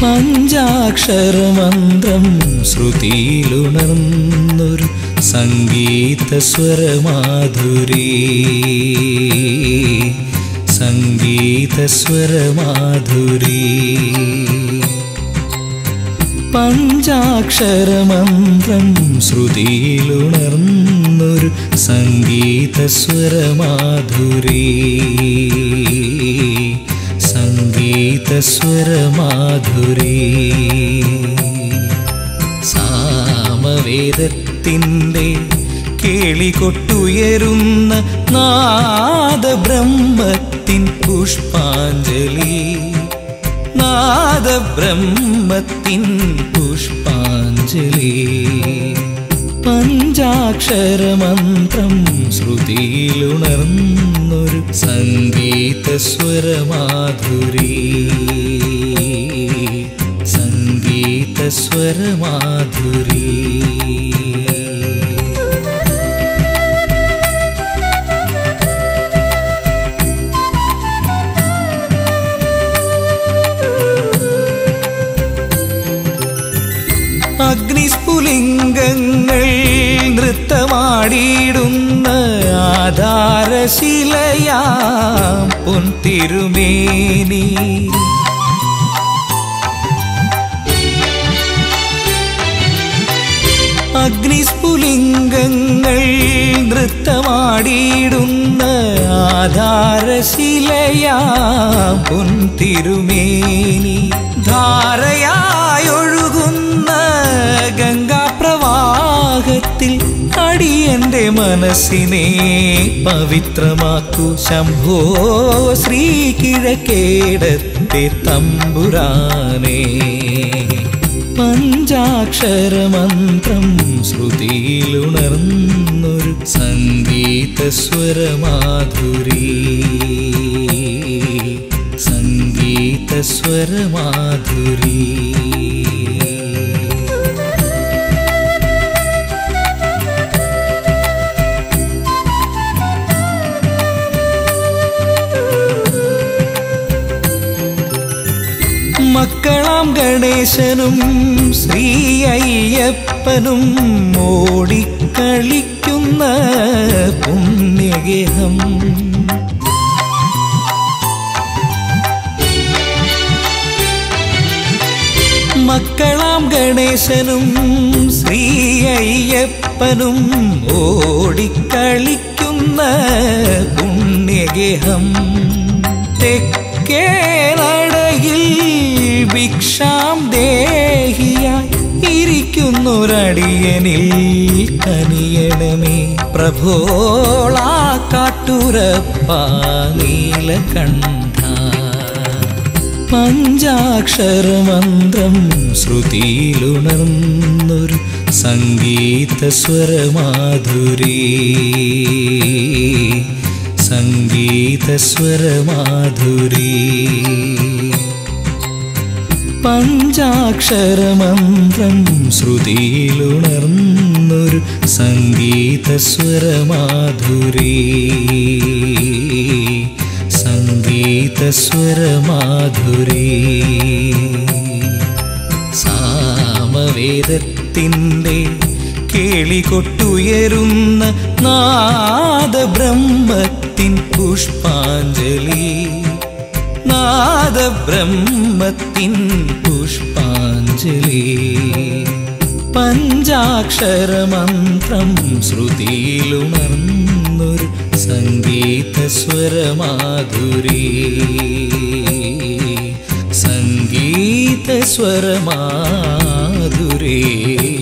പഞ്ചാക്ഷരമന്ത്രം ശ്രുതിയിലുണർന്നൊരു സംഗീത സ്വരമാധുരി സംഗീത സ്വരമാധുരി പഞ്ചാക്ഷരമന്ത്രം ശ്രുതിയിലുണർന്നൊരു സംഗീത സ്വരമാധുരി സംഗീത സ്വരമാധുരി സാമവേദത്തിൻ്റെ കേളികൊട്ടുയരുന്ന നാദബ്രഹ്മത്തിൻ പുഷ്പാഞ്ജലി നാദബ്രഹ്മത്തിൻ പുഷ്പാഞ്ജലി പഞ്ചാക്ഷരമന്ത്രം ശ്രുതിയിലുണർന്നൊരു സംഗീത സ്വരമാധുരി സംഗീത സ്വരമാധുരി അഗ്നിസ്ഫുലിംഗങ്ങൾ നൃത്തമാടിയിടുന്ന ആധാരശിലയാം പൊൻതിരുമേനി അഗ്നിസ്ഫുലിംഗങ്ങൾ നൃത്തമാടിയിടുന്ന ആധാരശിലയാം പൊൻതിരുമേനി ധാരയായൊഴുകുന്ന ഗംഗാപ്രവാഹത്തിൽ അടിയന്റെ മനസ്സിനെ പവിത്രമാക്കു ശംഭോ ശ്രീ കിഴക്കേടത്തെ തമ്പുരാനേ പഞ്ചാക്ഷരമന്ത്രം ശ്രുതിയിലുണർന്നൊരു സംഗീത സ്വരമാധുരി സംഗീത സ്വരമാധുരി മക്കളാം ഗണേശനും ശ്രീ അയ്യപ്പനും ഓടിക്കളിക്കുന്ന പുണ്യഗേഹം മക്കളാം ഗണേശനും ശ്രീ അയ്യപ്പനും ഓടിക്കളിക്കുന്ന പുണ്യഗേഹം തെക്കേ നടയിൽ ഭിക്ഷാം ദേഹിയായി ഇരിക്കുന്നൊരടിയനിൽ കനിയണമേ പ്രഭോളാ കാട്ടുരപ്പ നീലകണ്ഠ പഞ്ചാക്ഷരമന്ത്രം ശ്രുതിയിലുണർന്നൊരു സംഗീത സ്വരമാധുരി സംഗീത സ്വരമാധുരി പഞ്ചാക്ഷരമന്ത്രം ശ്രുതിയിലുണർന്നൊരു സംഗീത സ്വരമാധുരി സംഗീത സ്വരമാധുരി സാമവേദത്തിൻ്റെ കേളികൊട്ടുയരുന്ന നാദബ്രഹ്മത്തിൻ പുഷ്പാഞ്ജലി നാദബ്രഹ്മത്തിൻ പുഷ്പാഞ്ജലി പഞ്ചാക്ഷരമന്ത്രം ശ്രുതിയിലുണർന്നൊരു സംഗീത സ്വരമാധുരി സംഗീത സ്വരമാധുരേ